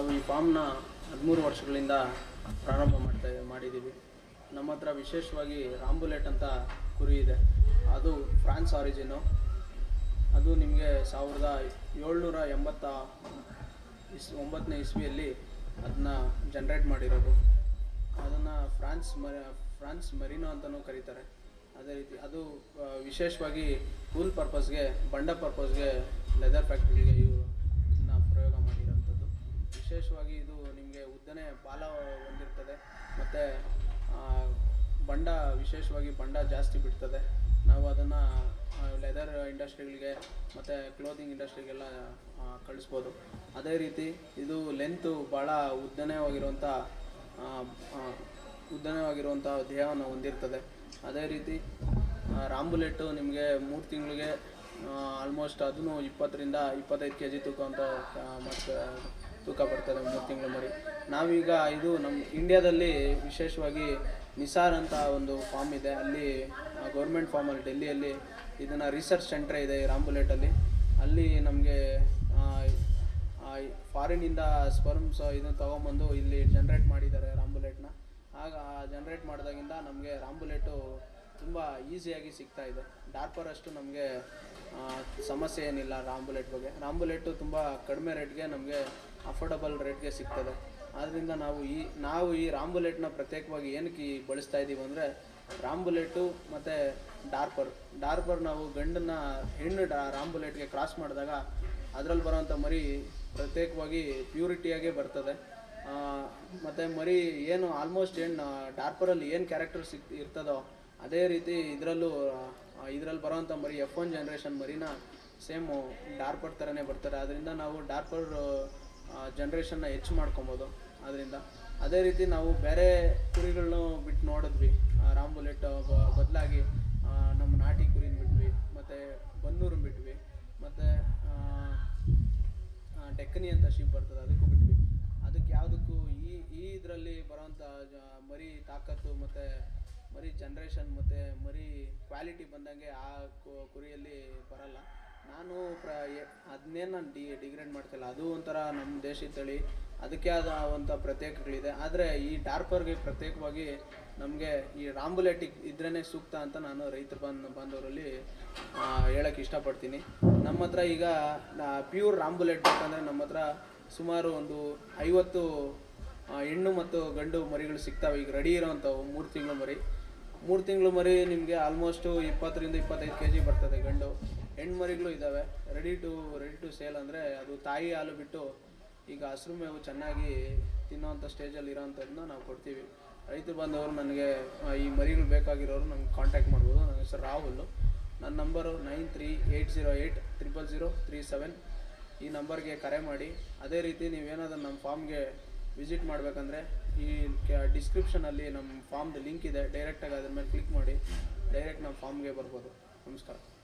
ನಾವು ಈ ಫಾರ್ಮ್ನ ಹದಿಮೂರು ವರ್ಷಗಳಿಂದ ಪ್ರಾರಂಭ ಮಾಡ್ತಾ ಮಾಡಿದ್ದೀವಿ ನಮ್ಮ ಹತ್ರ ವಿಶೇಷವಾಗಿ ರಾಂಬುಲೆಟ್ ಅಂತ ಕುರಿ ಇದೆ ಅದು ಫ್ರಾನ್ಸ್ ಆರಿಜಿನು ಅದು ನಿಮಗೆ ಸಾವಿರದ ಏಳ್ನೂರ ಎಂಬತ್ತ ಇಸ್ ಒಂಬತ್ತನೇ ಇಸ್ವಿಯಲ್ಲಿ ಅದನ್ನ ಜನ್ರೇಟ್ ಮಾಡಿರೋದು ಅದನ್ನು ಫ್ರಾನ್ಸ್ ಮ ಫ್ರಾನ್ಸ್ ಮರಿನೋ ಅಂತಲೂ ಕರೀತಾರೆ ಅದೇ ರೀತಿ ಅದು ಆ, ವಿಶೇಷವಾಗಿ ಕೂಲ್ ಪರ್ಪಸ್ಗೆ ಬಂಡ ಪರ್ಪಸ್ಗೆ ಲೆದರ್ ಫ್ಯಾಕ್ಟ್ರಿಗೆ ಇವು ಇದನ್ನ ಪ್ರಯೋಗ ಮಾಡಿರೋಂಥದ್ದು ವಿಶೇಷವಾಗಿ ಇದು ನಿಮಗೆ ಉದ್ದನೆ ಬಾಲ ಹೊಂದಿರ್ತದೆ ಮತ್ತು ಬಂಡ ವಿಶೇಷವಾಗಿ ಬಂಡ ಜಾಸ್ತಿ ಬಿಡ್ತದೆ ನಾವು ಅದನ್ನು ಲೆದರ್ ಇಂಡಸ್ಟ್ರಿಗಳಿಗೆ ಮತ್ತು ಕ್ಲೋದಿಂಗ್ ಇಂಡಸ್ಟ್ರಿಗೆಲ್ಲ ಆ, ಕಳಿಸ್ಬೋದು ಅದೇ ರೀತಿ ಇದು ಲೆಂತು ಭಾಳ ಉದ್ದನೆವಾಗಿರುವಂಥ ಆ, ಆ, ಉದ್ದನೆವಾಗಿರುವಂಥ ದೇಹವನ್ನು ಹೊಂದಿರ್ತದೆ ಅದೇ ರೀತಿ ಆ, ರಾಂಬುಲೆಟ್ಟು ನಿಮಗೆ ಮೂರು ತಿಂಗಳಿಗೆ ಆಲ್ಮೋಸ್ಟ್ ಅದನ್ನು ಇಪ್ಪತ್ತರಿಂದ ಇಪ್ಪತ್ತೈದು ಕೆ ಜಿ ತೂಕ ಅಂತ ಆ, ಮತ್ತೆ ತೂಕ ಬರ್ತದೆ ಮೂರು ತಿಂಗಳು ಮರಿ ನಾವೀಗ ಇದು ನಮ್ಮ ಇಂಡ್ಯಾದಲ್ಲಿ ವಿಶೇಷವಾಗಿ ನಿಸಾರ್ ಅಂತ ಒಂದು ಫಾರ್ಮ್ ಇದೆ ಅಲ್ಲಿ ಗೌರ್ಮೆಂಟ್ ಫಾರ್ಮಲ್ಲಿ ಡೆಲ್ಲಿಯಲ್ಲಿ ಇದನ್ನು ರಿಸರ್ಚ್ ಸೆಂಟ್ರ್ ಇದೆ ಈ ರಾಂಬುಲೆಟಲ್ಲಿ ಅಲ್ಲಿ ನಮಗೆ ಫಾರಿನಿಂದ ಸ್ಪರ್ಮ್ಸ್ ಇದನ್ನು ತೊಗೊಂಬಂದು ಇಲ್ಲಿ ಜನ್ರೇಟ್ ಮಾಡಿದ್ದಾರೆ ರಾಂಬುಲೆಟ್ನ ಆಗ ಜನ್ರೇಟ್ ಮಾಡಿದಾಗಿಂದ ನಮಗೆ ರಾಂಬುಲೆಟು ತುಂಬ ಈಸಿಯಾಗಿ ಸಿಗ್ತಾ ಇದೆ ಡಾರ್ಪರ್ ಅಷ್ಟು ನಮಗೆ ಸಮಸ್ಯೆ ಏನಿಲ್ಲ ರಾಂಬುಲೆಟ್ ಬಗ್ಗೆ ರಾಂಬುಲೆಟು ತುಂಬ ಕಡಿಮೆ ರೇಟ್ಗೆ ನಮಗೆ ಅಫೋರ್ಡಬಲ್ ರೇಟ್ಗೆ ಸಿಗ್ತದೆ ಆದ್ದರಿಂದ ನಾವು ಈ ನಾವು ಈ ರಾಂಬುಲೆಟ್ನ ಪ್ರತ್ಯೇಕವಾಗಿ ಏನಕ್ಕೆ ಈ ಬಳಸ್ತಾ ಇದ್ದೀವಿ ಅಂದರೆ ರಾಂಬುಲೆಟು ಮತ್ತು ಡಾರ್ಪರ್ ಡಾರ್ಪರ್ ನಾವು ಗಂಡನ್ನ ಹೆಣ್ಣು ಡಾ ರಾಂಬುಲೆಟ್ಗೆ ಕ್ರಾಸ್ ಮಾಡಿದಾಗ ಅದರಲ್ಲಿ ಬರೋವಂಥ ಮರಿ ಪ್ರತ್ಯೇಕವಾಗಿ ಪ್ಯೂರಿಟಿಯಾಗೇ ಬರ್ತದೆ ಮತ್ತು ಮರಿ ಏನು ಆಲ್ಮೋಸ್ಟ್ ಏನು ಡಾರ್ಪರಲ್ಲಿ ಏನು ಕ್ಯಾರೆಕ್ಟರ್ ಸಿಕ್ ಇರ್ತದೋ ಅದೇ ರೀತಿ ಇದರಲ್ಲೂ ಇದರಲ್ಲಿ ಬರೋವಂಥ ಮರಿ ಎಫ್ ಒನ್ ಜನ್ರೇಷನ್ ಮರಿನ ಸೇಮು ಡಾರ್ಪರ್ ಥರನೇ ಬರ್ತಾರೆ ಅದರಿಂದ ನಾವು ಡಾರ್ಪರ್ ಜನ್ರೇಷನ್ನ ಹೆಚ್ಚು ಮಾಡ್ಕೊಬೋದು ಅದರಿಂದ ಅದೇ ರೀತಿ ನಾವು ಬೇರೆ ಕುರಿಗಳನ್ನೂ ಬಿಟ್ಟು ನೋಡಿದ್ವಿ ಆ, ರಾಂಬುಲೆಟ್ ಬದಲಾಗಿ ನಮ್ಮ ನಾಟಿ ಕುರಿನ ಬಿಟ್ವಿ ಮತ್ತು ಬನ್ನೂರನ್ನ ಬಿಟ್ವಿ ಮತ್ತು ಡೆಕ್ಕನಿ ಅಂತ ಶೀಪ್ ಬರ್ತದೆ ಅದಕ್ಕೂ ಬಿಟ್ವಿ ಅದಕ್ಕೆ ಯಾವುದಕ್ಕೂ ಈ ಈ ಇದರಲ್ಲಿ ಬರೋವಂಥ ಜ- ಮರಿ ತಾಕತ್ತು ಮತ್ತು ಮರಿ ಜನ್ರೇಷನ್ ಮತ್ತು ಮರಿ ಕ್ವಾಲಿಟಿ ಬಂದಂಗೆ ಆ ಕು- ಕುರಿಯಲ್ಲಿ ಬರಲ್ಲ ನಾನು ಪ್ರ ಅದನ್ನೇನು ನಾನು ಡಿ ಡಿಗ್ರೇಡ್ ಮಾಡ್ತಿಲ್ಲ ಅದು ಒಂಥರ ನಮ್ಮ ದೇಶದ ತಳಿ ಅದಕ್ಕೆ ಆದ ಒಂಥ ಪ್ರತ್ಯೇಕಗಳಿದೆ ಆದರೆ ಈ ಡಾರ್ಪರ್ಗೆ ಪ್ರತ್ಯೇಕವಾಗಿ ನಮಗೆ ಈ ರಾಂಬುಲೆಟಿಕ್ ಇದ್ರೇ ಸೂಕ್ತ ಅಂತ ನಾನು ರೈತ ಬಂದ್ ಬಾಂಧವರಲ್ಲಿ ಹೇಳಕ್ಕೆ ಇಷ್ಟಪಡ್ತೀನಿ ನಮ್ಮ ಹತ್ರ ಈಗ ಪ್ಯೂರ್ ರಾಂಬುಲೆಟ್ ಬೇಕಂದರೆ ನಮ್ಮ ಹತ್ರ ಸುಮಾರು ಒಂದು ಐವತ್ತು ಆ, ಹೆಣ್ಣು ಮತ್ತು ಗಂಡು ಮರಿಗಳು ಸಿಗ್ತವೆ ಈಗ ರೆಡಿ ಇರೋವಂಥವು ಮೂರು ತಿಂಗಳು ಮರಿ ಮೂರು ತಿಂಗಳು ಮರಿ ನಿಮಗೆ ಆಲ್ಮೋಸ್ಟು ಇಪ್ಪತ್ತರಿಂದ ಇಪ್ಪತ್ತೈದು ಕೆ ಜಿ ಬರ್ತದೆ ಗಂಡು ಹೆಣ್ಣು ಮರಿಗಳು ಇದ್ದಾವೆ ready to ready to sale ಅಂದರೆ ಅದು ತಾಯಿ ಹಾಲು ಬಿಟ್ಟು ಈಗ ಹಸಿರು ಮೇವು ಚೆನ್ನಾಗಿ ತಿನ್ನೋವಂಥ ಸ್ಟೇಜಲ್ಲಿ ಇರೋವಂಥದ್ದನ್ನ ನಾವು ಕೊಡ್ತೀವಿ ರೈತರು ಬಂದವರು ನನಗೆ ಆ, ಈ ಮರಿಗಳು ಬೇಕಾಗಿರೋರು ನಂಗೆ ಕಾಂಟ್ಯಾಕ್ಟ್ ಮಾಡ್ಬೋದು ನನ್ನ ಹೆಸರು ರಾಹುಲ್ ನನ್ನ number nine three eight zero eight triple zero three seven ಈ ನಂಬರ್ಗೆ ಕರೆ ಮಾಡಿ ಅದೇ ರೀತಿ ನೀವೇನಾದರೂ ನಮ್ಮ ಫಾರ್ಮ್ಗೆ ವಿಸಿಟ್ ಮಾಡಬೇಕಂದ್ರೆ ಈ ಡಿಸ್ಕ್ರಿಪ್ಷನಲ್ಲಿ ನಮ್ಮ ಫಾರ್ಮ್ದು ಲಿಂಕ್ ಇದೆ ಡೈರೆಕ್ಟಾಗಿ ಅದ್ರ ಮೇಲೆ ಕ್ಲಿಕ್ ಮಾಡಿ ಡೈರೆಕ್ಟ್ ನಮ್ಮ ಫಾರ್ಮ್ಗೆ ಬರ್ಬೋದು ನಮಸ್ಕಾರ